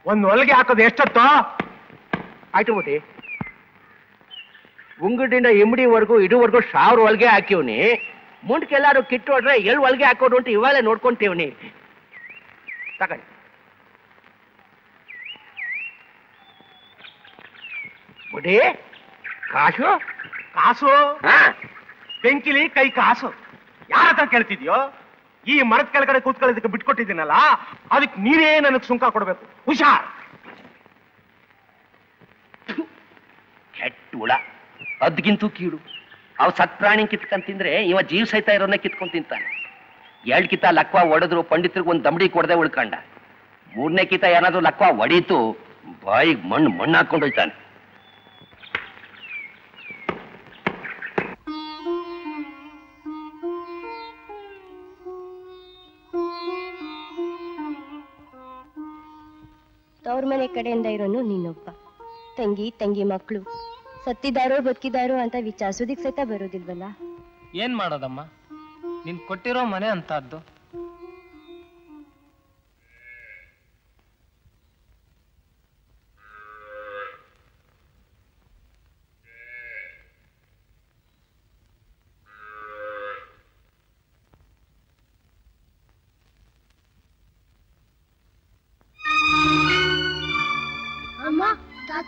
ಒಂದ್ ಹೊಲಿಗೆ ಹಾಕೋದು ಎಷ್ಟೊತ್ತು ಆಯ್ತು ಬುಟಿ ಉಂಗುಡಿಂದ ಇಮ್ಡಿವರೆಗೂ ಇದುವರೆಗೂ ಸಾವಿರ ಒಳಗೆ ಹಾಕಿವ್ನಿ ಮುಂಡ್ಕೆಲ್ಲಾರು ಕಿಟ್ಟು ಹೊಡ್ರೆ ಎಲ್ಲಿ ಒಳಗೆ ಹಾಕೋದು ಅಂತ ಇವಾಗಲೇ ನೋಡ್ಕೊಂತೀವ್ನಿ ತಗೊಳ್ಳಿ ಬುಡಿ ಕಾಸು ಕಾಸು ಹಾ ಬೆಂಕಿಲಿ ಕೈ ಕಾಸು ಯಾರ ಹತ್ರ ಕೇಳ್ತಿದ್ಯೋ ಈ ಮರದ ಕೆಳಗಡೆ ಕೂತ್ಕೊಳ್ಳೋದಕ್ಕೆ ಬಿಟ್ಕೊಟ್ಟಿದ್ದೀನಲ್ಲ ಅದಕ್ಕೆ ನೀವೇ ನನಗೆ ಸುಂಕ ಕೊಡ್ಬೇಕು ಹುಷಾರ್ ಕೆಟ್ಟ ಹುಳ ಅದ್ಗಿಂತೂ ಕೀಡು ಅವ್ ಸತ್ ಪ್ರಾಣಿ ಕಿತ್ಕೊಂಡ್ ತಿಂದ್ರೆ ಇವ ಜೀವ ಸಹಿತ ಇರೋನ್ನ ಕಿತ್ಕೊಂಡ್ ತಿಂತಾನೆ ಎರಡ್ ಕಿತ ಲಕ್ವ ಒಡೆದ್ರು ಪಂಡಿತರಿಗೆ ಒಂದ್ ದಮಡಿ ಕೊಡದೆ ಉಳ್ಕಂಡ ಮೂರನೇ ಕಿತ ಏನಾದ್ರು ಲಕ್ವ ಒಡೀತು ಬಾಯಿಗೆ ಮಣ್ಣು ಮಣ್ಣು ಹಾಕೊಂಡು ಹೋಯ್ತಾನೆ ತವ್ರ ಮನೆ ಕಡೆಯಿಂದ ಇರೋನು ನೀನೊಬ್ಬ ತಂಗಿ ತಂಗಿ ಮಕ್ಕಳು ಸತ್ತಿದಾರೋ ಬದುಕಿದಾರೋ ಅಂತ ವಿಚಾರಿಸೋದಿಕ್ ಸಹಿತ ಬರೋದಿಲ್ವಲ್ಲ ಏನ್ ಮಾಡೋದಮ್ಮ ನೀನ್ ಕೊಟ್ಟಿರೋ ಮನೆ ಅಂತದ್ದು ಅಮ್ಮ ತಾತ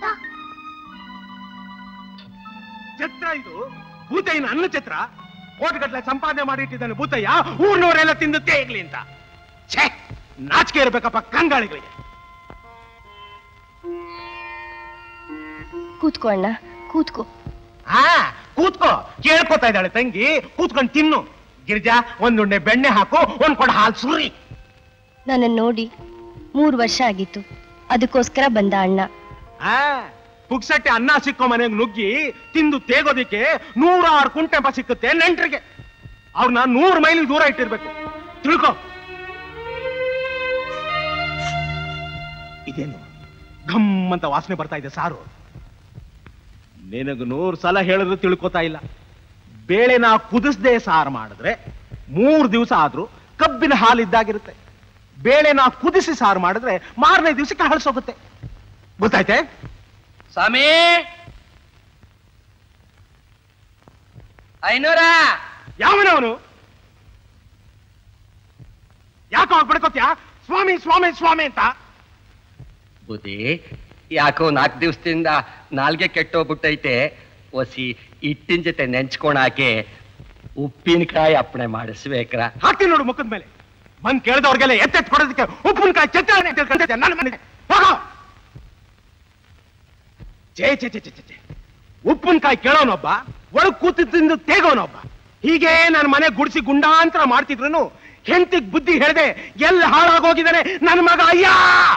ಛತ್ರ ಇದು ಭೂತಯ್ಯನ ಅನ್ನ ಛತ್ರ ಕೋಟಿಗಟ್ಲೆ ಸಂಪಾದನೆ ಮಾಡಿಟ್ಟಿದ್ದಾನೆ ಭೂತಯ್ಯ ಊರ್ನವರೆಲ್ಲ ತಿಂದು ತೇಗ್ಲಿ ಅಂತ ಛೇ ನಾಚಿಕೆ ಇರ್ಬೇಕಪ್ಪ ಕಂಗಾಳಿಗಳಿಗೆ ಕೂತ್ಕೋ ಅಣ್ಣ ಕೂತ್ಕೋ ಆ ಕೂತ್ಕೋ ಕೇಳ್ಕೊತಾ ಇದ್ದಾಳೆ ತಂಗಿ ಕೂತ್ಕೊಂಡು ತಿನ್ನು ಗಿರಿಜಾ ಒಂದುಂಡೆ ಬೆಣ್ಣೆ ಹಾಕು ಒಂದ್ ಕೊಡ ಹಾಲು ಸುರಿ ನನ್ನ ನೋಡಿ ಮೂರು ವರ್ಷ ಆಗಿತ್ತು ಅದಕ್ಕೋಸ್ಕರ ಬಂದ ಅಣ್ಣ ಆ ಪುಕ್ಸಟ್ಟೆ ಅನ್ನ ಸಿಕ್ಕೋ ಮನೆಗೆ ನುಗ್ಗಿ ತಿಂದು ತೇಗೋದಿಕ್ಕೆ ನೂರಾರು ಕುಂಟೆಂಪ ಸಿಕ್ಕುತ್ತೆ ನೆಂಟ್ರಿಗೆ ಅವ್ರನ್ನ ನೂರು ಮೈಲಿ ದೂರ ಇಟ್ಟಿರ್ಬೇಕು ತಿಳ್ಕೊ ಇದೇನು ಘಮ್ ಅಂತ ವಾಸನೆ ಬರ್ತಾ ಇದೆ ಸಾರು ನಿನಗೆ ನೂರು ಸಲ ಹೇಳಿದ್ರು ತಿಳ್ಕೊತಾ ಇಲ್ಲ ಬೇಳೆನ ಕುದಿಸ್ದೆ ಸಾರು ಮಾಡಿದ್ರೆ ಮೂರು ದಿವಸ ಆದ್ರೂ ಕಬ್ಬಿನ ಹಾಲಿದ್ದಾಗಿರುತ್ತೆ ಬೇಳೆನ ಕುದಿಸಿ ಸಾರು ಮಾಡಿದ್ರೆ ಮಾರನೇ ದಿವಸಕ್ಕೆ ಹಳಸೋಗುತ್ತೆ ಗೊತ್ತಾಯ್ತೆ ಸ್ವಾಮಿ ಐನೂರ ಯಾವನವನು ಯಾಕೋ ಹಾಗ್ ಬಡ್ಕೋತ್ಯಾ ಸ್ವಾಮಿ ಸ್ವಾಮಿ ಸ್ವಾಮಿ ಅಂತ ಬುದ್ಧಿ ಯಾಕೋ ನಾಲ್ಕು ದಿವಸದಿಂದ ನಾಲ್ಗೆ ಕೆಟ್ಟೋಗ್ಬಿಟ್ಟೈತೆ ಒಸಿ ಹಿಟ್ಟಿನ ಜೊತೆ ನೆಂಚ್ಕೊಳಾಕೆ ಉಪ್ಪಿನಕಾಯಿ ಅಪ್ಪಣೆ ಮಾಡಿಸ್ಬೇಕ್ರ ಹಾಕ್ತೀನಿ ನೋಡು ಮುಖದ ಮೇಲೆ ಬಂದ್ ಕೇಳಿದವ್ರಿಗೆಲ್ಲ ಎತ್ತೆತ್ ಕೊಡೋದಕ್ಕೆ ಉಪ್ಪಿನಕಾಯಿ ಚಚ್ಚಾನೆ ಅಂತ ತಿಳ್ಕೊಂಡಿದ್ದೆ ನನ್ನ ಮನೆಗೆ ಹೋಗೋ ಚೇ ಚೇ ಚೇ ಚೇ ಚೇ, ಚೇ ಉಪ್ಪಿನಕಾಯಿ ಕೇಳೋನೊಬ್ಬ ಒಳಗ್ ಕೂತು ತಿಂದು ತೇಗೋನೊಬ್ಬ ಹೀಗೆ ನನ್ನ ಮನೆ ಗುಡಿಸಿ ಗುಂಡಾಂತರ ಮಾಡ್ತಿದ್ರು ಹೆಂಡತಿಗ್ ಬುದ್ಧಿ ಹೇಳ್ದೆ ಎಲ್ಲಿ ಹಾಳಾಗೋಗಿದ್ದಾನೆ ನನ್ನ ಮಗ ಅಯ್ಯ